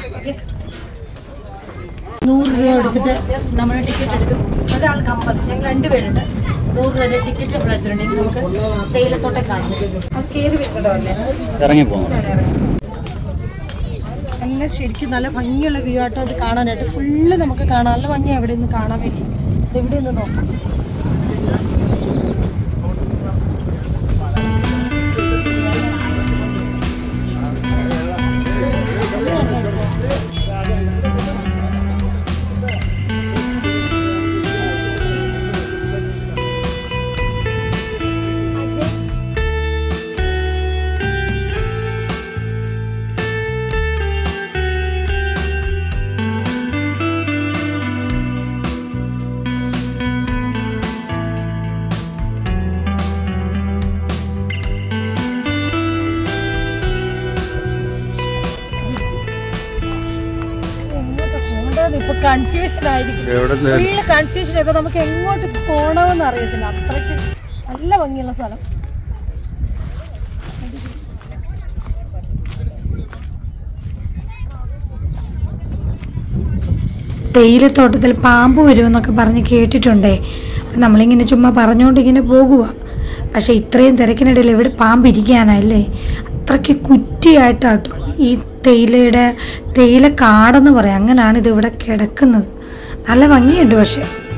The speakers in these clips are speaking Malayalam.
നൂറ് രൂപ എടുത്തിട്ട് നമ്മൾ ടിക്കറ്റ് എടുത്തു ഒരാൾക്ക് അമ്പത് ഞങ്ങൾ രണ്ടുപേരുണ്ട് നൂറ് രൂപയുടെ ടിക്കറ്റ് നമ്മൾ എടുത്തിട്ടുണ്ടെങ്കിൽ നമുക്ക് തേയിലത്തോട്ടെ കാണാം അത് കയറി വരുന്നതോ അല്ലേ ഇറങ്ങി പോകുന്നു നല്ല ശരിക്കും നല്ല ഭംഗിയുള്ള വ്യൂ ആട്ടോ അത് കാണാനായിട്ട് ഫുള്ള് നമുക്ക് കാണാം നല്ല ഭംഗിയാണ് ഇവിടെ നിന്ന് കാണാൻ വേണ്ടി ഇത് ഇവിടെ നിന്ന് നോക്കാം എങ്ങോട്ട് പോകണ്ടെന്ന് ഇപ്പൊ കൺഫ്യൂഷൻ ആയിരിക്കും എവിടെ ഫുള്ള് കൺഫ്യൂഷൻ ഇപ്പൊ നമുക്ക് എങ്ങോട്ട് പോകണമെന്ന് അറിയത്തില്ല അത്രയ്ക്ക് നല്ല ഭംഗിയുള്ള സ്ഥലം തേയിലത്തോട്ടത്തിൽ പാമ്പ് വരുമെന്നൊക്കെ പറഞ്ഞ് കേട്ടിട്ടുണ്ടേ നമ്മളിങ്ങനെ ചുമ്മാ പറഞ്ഞുകൊണ്ട് ഇങ്ങനെ പോകുക പക്ഷെ ഇത്രയും തിരക്കിനിടയിൽ എവിടെ പാമ്പ് ഇരിക്കാനല്ലേ അത്രയ്ക്ക് കുറ്റിയായിട്ടാട്ടോ ഈ തേയിലയുടെ തേയില കാടെന്ന് പറയാം അങ്ങനെയാണ് ഇത് ഇവിടെ കിടക്കുന്നത് നല്ല ഭംഗിയുണ്ട് പക്ഷെ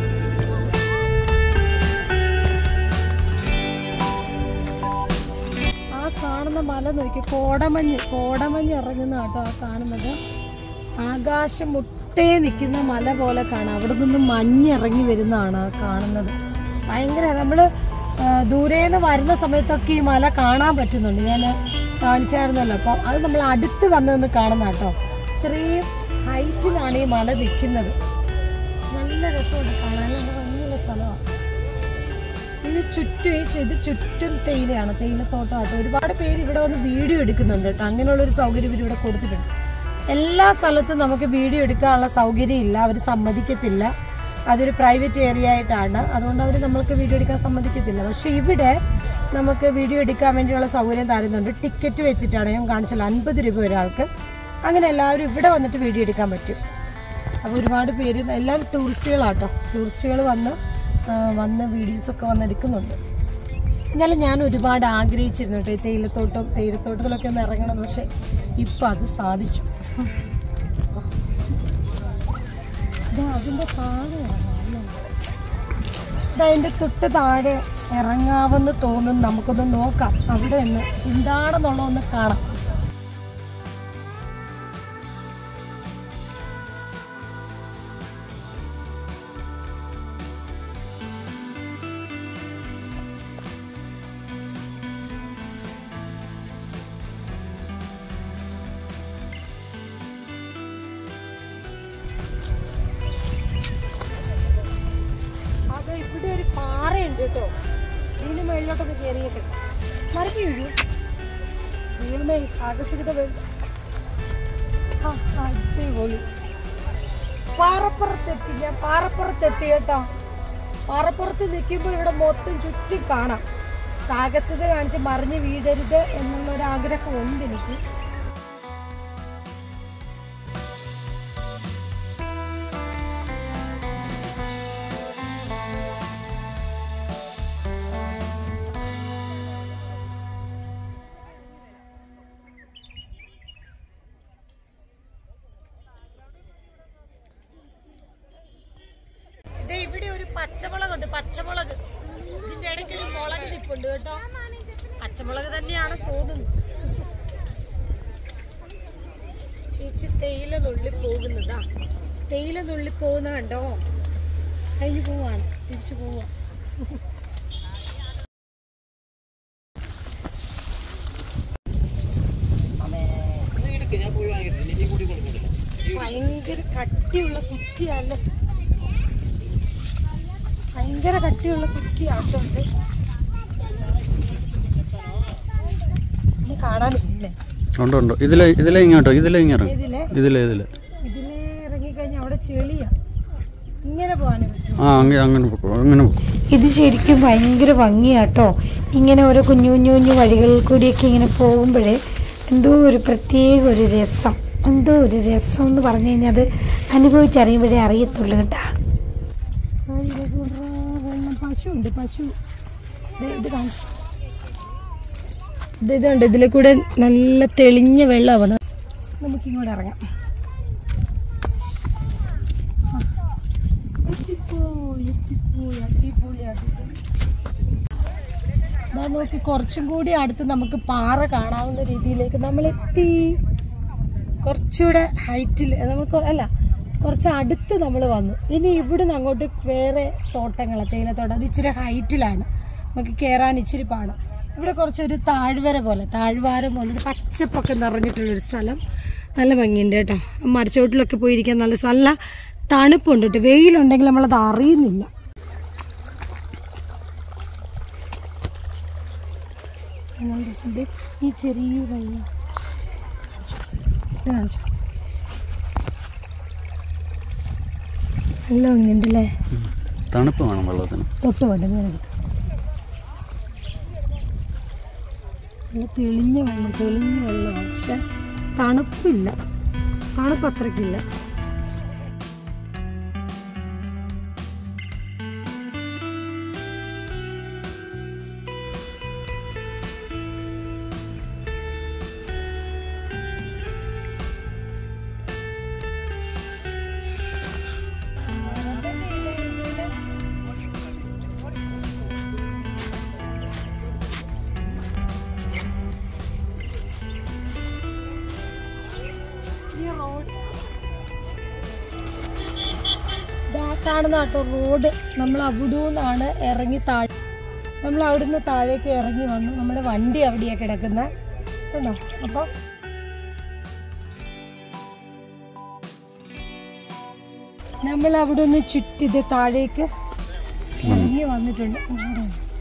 ആ കാണുന്ന മല നോക്കി കോടമഞ്ഞ് കോടമഞ്ഞ് ഇറങ്ങുന്ന കേട്ടോ ആ കാണുന്നത് ആകാശം മുട്ടേ നിൽക്കുന്ന മല പോലെ കാണാം അവിടെ നിന്ന് മഞ്ഞ് ഇറങ്ങി വരുന്നതാണ് ആ കാണുന്നത് ഭയങ്കര നമ്മൾ ദൂരേന്ന് വരുന്ന സമയത്തൊക്കെ ഈ മല കാണാൻ പറ്റുന്നുണ്ട് ഞാൻ കാണിച്ചായിരുന്നല്ലോ അപ്പം അത് നമ്മൾ അടുത്ത് വന്ന് നിന്ന് കാണുന്ന കേട്ടോ ഇത്രയും ഹൈറ്റിലാണ് ഈ മല നിൽക്കുന്നത് നല്ല രസമുണ്ട് കാണാൻ നല്ല ഭംഗിയുള്ള സ്ഥലമാണ് ഇത് ചുറ്റും ഈ ചു- ഇത് ചുറ്റും തേയിലയാണ് തേയിലത്തോട്ടമാട്ടോ ഒരുപാട് പേര് ഇവിടെ വന്ന് വീഡിയോ എടുക്കുന്നുണ്ട് കേട്ടോ അങ്ങനെയുള്ള ഒരു സൗകര്യം ഇവർ ഇവിടെ കൊടുത്തിട്ടുണ്ട് എല്ലാ സ്ഥലത്തും നമുക്ക് വീഡിയോ എടുക്കാനുള്ള സൗകര്യം ഇല്ല അവർ സമ്മതിക്കത്തില്ല അതൊരു പ്രൈവറ്റ് ഏരിയ ആയിട്ടാണ് അതുകൊണ്ട് അവർ നമ്മൾക്ക് വീഡിയോ എടുക്കാൻ സമ്മതിക്കത്തില്ല പക്ഷെ ഇവിടെ നമുക്ക് വീഡിയോ എടുക്കാൻ വേണ്ടിയുള്ള സൗകര്യം തരുന്നുണ്ട് ടിക്കറ്റ് വെച്ചിട്ടാണ് ഞാൻ കാണിച്ചല്ലോ അൻപത് രൂപ ഒരാൾക്ക് അങ്ങനെ എല്ലാവരും ഇവിടെ വന്നിട്ട് വീഡിയോ എടുക്കാൻ പറ്റും അപ്പോൾ ഒരുപാട് പേര് എല്ലാം ടൂറിസ്റ്റുകളാട്ടോ ടൂറിസ്റ്റുകൾ വന്ന് ആ, വന്ന് വീഡിയോസൊക്കെ വന്ന് എടുക്കുന്നുണ്ട് എന്നാലും ഞാൻ ഒരുപാട് ആഗ്രഹിച്ചിരുന്നു കേട്ടോ ഈ തേയിലത്തോട്ടം തേയിലത്തോട്ടത്തിലൊക്കെ ഒന്ന് ഇറങ്ങണം പക്ഷെ ഇപ്പം അത് സാധിച്ചു ഇതാ അതിൻ്റെ താഴെ ഇറങ്ങാം ഇതാ അതിൻ്റെ തൊട്ട് താഴെ ഇറങ്ങാമെന്ന് തോന്നുന്നു നമുക്കൊന്ന് നോക്കാം അവിടെ ഒന്ന് എന്താണെന്നുള്ള ഒന്ന് കാണാം അതെ ഇവിടെ ഒരു പാറയുണ്ട് കേട്ടോ ഇതിന് മേളിലോട്ടൊക്കെ കയറിയൊക്കെ മറിഞ്ഞു വീഴൂ ദൈവമേ സാഹസികത വേണ്ട ആ, അടിപൊളി പാറപ്പുറത്തെത്തി ഞാൻ പാറപ്പുറത്തെത്തി കേട്ടോ പാറപ്പുറത്ത് നിൽക്കുമ്പോൾ ഇവിടെ മൊത്തം ചുറ്റും കാണാം സാഹസികത കാണിച്ച് മറിഞ്ഞ് വീഴരുത് എന്നുള്ള ഒരു ആഗ്രഹമുണ്ട് എനിക്ക് ദേ ഇവിടെ ഒരു പച്ചമുളക് ഉണ്ട് പച്ചമുളക് ഇതിന്റെ ഇടയ്ക്ക് ഒരു മുളക് നിപ്പുണ്ട് കേട്ടോ പച്ചമുളക് തന്നെയാണ് തോന്നുന്നു ചേച്ചി തേയില നുള്ളി പോകുന്നതാ തേയില നുള്ളി പോകുന്ന കണ്ടോ കഴിഞ്ഞു പോവാണ് തിരിച്ചു പോവാ ഭയങ്കര കട്ടിയുള്ള കുറ്റിയല്ലേ ഭയങ്കര കട്ടിയുള്ള കുറ്റിയാട്ടുണ്ട് ഇനി കാണാനില്ലേ ഉണ്ട് ഉണ്ട് ഇതിലെ ഇതിലെ ഇങ്ങോട്ടോ ഇതിലെ ഇങ്ങനെ ഇതിലെ ഇതിലെ ഇതിലെ ഇതിലെ ഇറങ്ങിക്കഴിഞ്ഞാൽ അവിടെ ചെളിയാ ഇങ്ങനെ പോകാനേ പറ്റും ആ അങ്ങനെ അങ്ങനെ പൊക്കോ അങ്ങനെ പൊക്കോ ഇത് ശരിക്കും ഭയങ്കര ഭംഗിയാട്ടോ ഇങ്ങനെ ഓരോ കുഞ്ഞു കുഞ്ഞു കുഞ്ഞു വഴികളിൽ കൂടിയൊക്കെ ഇങ്ങനെ പോകുമ്പോഴേ എന്തോ ഒരു പ്രത്യേക ഒരു രസം എന്തോ ഒരു രസം എന്ന് പറഞ്ഞു കഴിഞ്ഞാൽ അത് അനുഭവിച്ചറിയുമ്പോഴേ അറിയത്തുള്ളൂ കേട്ടാ വെള്ളം പശു ഉണ്ട് പശു ദേ ഇത് കാണിച്ചു ഇത് ഇതുണ്ട് ഇതിലെ കൂടെ നല്ല തെളിഞ്ഞ വെള്ളമാണ് വന്നത് നമുക്ക് ഇങ്ങോട്ട് ഇറങ്ങാം ആ. എത്തിപ്പോയി, എത്തിപ്പോയി, അടിപൊളി, അടിപൊളി. ദാ നോക്കി കുറച്ചും കൂടി അടുത്ത് നമുക്ക് പാറ കാണാവുന്ന രീതിയിലേക്ക് നമ്മൾ എത്തി കുറച്ചുകൂടെ ഹൈറ്റിൽ നമ്മൾ കൊ- അല്ല കുറച്ച് അടുത്ത് നമ്മൾ വന്നു ഇനി ഇവിടുന്ന് അങ്ങോട്ട് വേറെ തോട്ടങ്ങൾ തേയിലത്തോട്ടം അത് ഇച്ചിരി ഹൈറ്റിലാണ് നമുക്ക് കയറാൻ ഇച്ചിരി പാടാം ഇവിടെ കുറച്ചൊരു താഴ്വര പോലെ താഴ്വാരം പോലെ ഒരു പച്ചപ്പൊക്കെ നിറഞ്ഞിട്ടുള്ളൊരു സ്ഥലം നല്ല ഭംഗിയുണ്ട് കേട്ടോ മരച്ചോട്ടിലൊക്കെ പോയിരിക്കാൻ നല്ല സ്ഥലം നല്ല തണുപ്പുണ്ട് കേട്ടോ വെയിലുണ്ടെങ്കിൽ നമ്മളത് അറിയുന്നില്ല നല്ല രസമുണ്ട് ഈ ചെറിയ വെള്ളം ഇത് കാണിച്ചോ. നല്ല ഭംഗിയുണ്ടല്ലേ തണുപ്പ് വേണം വെള്ളത്തിന് തൊട്ട് വേണ്ടത് നിനക്ക് നല്ല തെളിഞ്ഞ വെള്ളം തെളിഞ്ഞ വെള്ളമാണ് പക്ഷെ തണുപ്പില്ല തണുപ്പ് അത്രയ്ക്കില്ല ഈ റോഡ് ദാ കാണുന്ന കേട്ടോ റോഡ് നമ്മൾ അവിടുന്നാണ് ഇറങ്ങി താഴെ നമ്മൾ അവിടുന്ന് താഴേക്ക് ഇറങ്ങി വന്നു നമ്മുടെ വണ്ടി അവിടെയാണ് കിടക്കുന്നത് കണ്ടോ അപ്പോൾ നമ്മൾ അവിടെ ഒന്ന് ചുറ്റിത് താഴേക്ക് ഇറങ്ങി വന്നിട്ടുണ്ട് ഇവിടെ.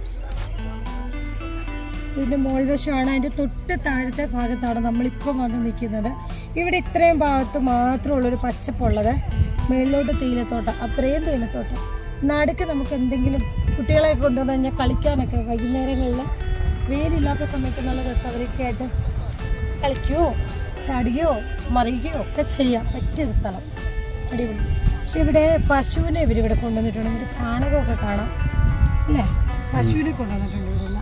ഇതിന്റെ മോൾവശമാണ് അതിന്റെ തൊട്ട് താഴത്തെ ഭാഗത്താണ് നമ്മളിപ്പം വന്ന് നിൽക്കുന്നത് ഇവിടെ ഇത്രയും ഭാഗത്ത് മാത്രമുള്ളൊരു പച്ചപ്പുള്ളത് മേളിലോട്ട് തേയിലത്തോട്ടം അത്രയും തേയിലത്തോട്ടം നടുക്ക് നമുക്ക് എന്തെങ്കിലും കുട്ടികളെ കൊണ്ടുവന്ന് കഴിഞ്ഞാൽ കളിക്കാനൊക്കെ വൈകുന്നേരങ്ങളിൽ വെയിലില്ലാത്ത സമയത്ത് നല്ല രസം അവരൊക്കെ ആയിട്ട് കളിക്കുകയോ ചാടുകയോ മറിയുകയോ ഒക്കെ ചെയ്യാൻ പറ്റിയൊരു സ്ഥലം അടിപൊളി പക്ഷെ ഇവിടെ പശുവിനെ ഇവരിവിടെ കൊണ്ടുവന്നിട്ടുണ്ട് ഇവിടെ ചാണകമൊക്കെ കാണാം അല്ലേ പശുവിനെ കൊണ്ടുവന്നിട്ടുണ്ട് ഇവിടെല്ലാം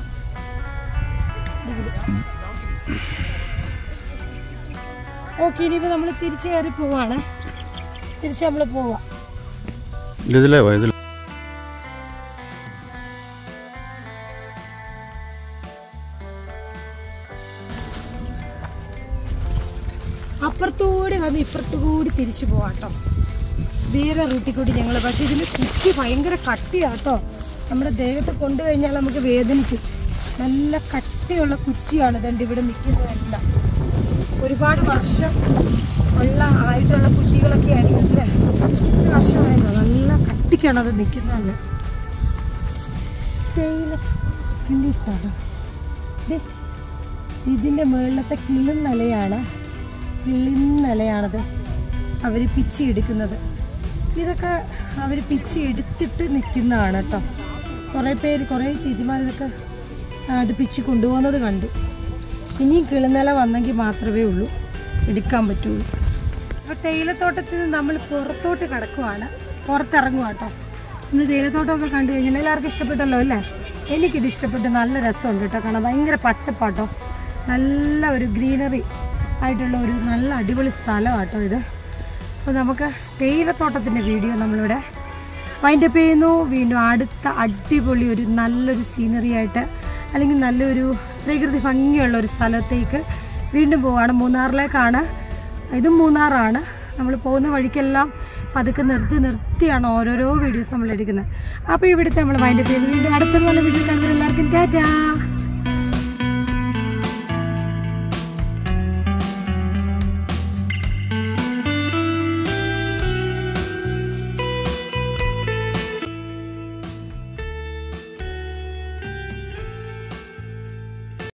ഓക്കെ ഇനിയിപ്പോൾ നമ്മൾ തിരിച്ചു കയറി പോവാണ് തിരിച്ച് നമ്മൾ പോവാം ഇതിലേ വാ ഇതിൽ അപ്പുറത്തൂടെ വന്ന് ഇപ്പുറത്തുകൂടി തിരിച്ചു പോവാട്ടോ വേറെ റൂട്ടിൽ കൂടി ഞങ്ങൾ പക്ഷെ ഇതിന് കുറ്റി ഭയങ്കര കട്ടിയാട്ടോ നമ്മുടെ ദേഹത്ത് കൊണ്ടു കഴിഞ്ഞാൽ നമുക്ക് വേദനിക്കും നല്ല കട്ടിയുള്ള കുറ്റിയാണ് ഇതുണ്ട് ഇവിടെ നിൽക്കുന്നതെല്ലാം ഒരുപാട് വർഷം ഉള്ള ആയിട്ടുള്ള കുറ്റികളൊക്കെ ആയിരിക്കും അല്ലേ ഒരു വർഷമായത് നല്ല കട്ടിക്കാണ് അത് നിൽക്കുന്നത് തേയില കിളിർത്താണ് ദേ ഇതിൻ്റെ മുകളിലത്തെ കിളുന്നലയാണ് കിളിന്നലയാണത് അവർ പിച്ചി എടുക്കുന്നത് ഇതൊക്കെ അവർ പിച്ചി എടുത്തിട്ട് നിൽക്കുന്നതാണ് കേട്ടോ കുറേ പേര് കുറേ ചേച്ചിമാർ ഇതൊക്കെ ആ, അത് പിച്ചി കൊണ്ടുപോകുന്നത് കണ്ടു ഇനിയും കിളിനില വന്നെങ്കിൽ മാത്രമേ ഉള്ളൂ എടുക്കാൻ പറ്റുള്ളൂ അപ്പോൾ തേയിലത്തോട്ടത്തിൽ നിന്ന് നമ്മൾ പുറത്തോട്ട് കിടക്കുവാണ് പുറത്തിറങ്ങുക കേട്ടോ നമ്മൾ തേയിലത്തോട്ടമൊക്കെ കണ്ടു കഴിഞ്ഞാൽ എല്ലാവർക്കും ഇഷ്ടപ്പെട്ടല്ലോ അല്ലേ എനിക്കിത് ഇഷ്ടപ്പെട്ടു നല്ല രസമുണ്ട് കേട്ടോ കാണാൻ ഭയങ്കര പച്ചപ്പാട്ടോ നല്ല ഒരു ഗ്രീനറി ആയിട്ടുള്ള ഒരു നല്ല അടിപൊളി സ്ഥലമാട്ടോ ഇത് അപ്പോൾ നമുക്ക് തേയിലത്തോട്ടത്തിൻ്റെ വീഡിയോ നമ്മളിവിടെ വൈൻഡപ്പ് ചെയ്യുന്നു വീണ്ടും അടുത്ത അടിപൊളി ഒരു നല്ലൊരു സീനറി ആയിട്ട് അല്ലെങ്കിൽ നല്ലൊരു പ്രകൃതി ഭംഗിയുള്ള ഒരു സ്ഥലത്തേക്ക് വീണ്ടും പോവാണ് മൂന്നാറിലേക്കാണ് ഇതും മൂന്നാറാണ് നമ്മൾ പോകുന്ന വഴിക്കെല്ലാം പതുക്കെ നിർത്തി നിർത്തിയാണ് ഓരോരോ വീഡിയോസ് നമ്മൾ എടുക്കുന്നത് അപ്പോൾ ഇവിടുത്തെ നമ്മൾ വൈൻഡപ്പ് ചെയ്യുന്നു വീണ്ടും അടുത്ത നല്ല വീഡിയോ കാണുമ്പോൾ എല്ലാവർക്കും ടാറ്റാ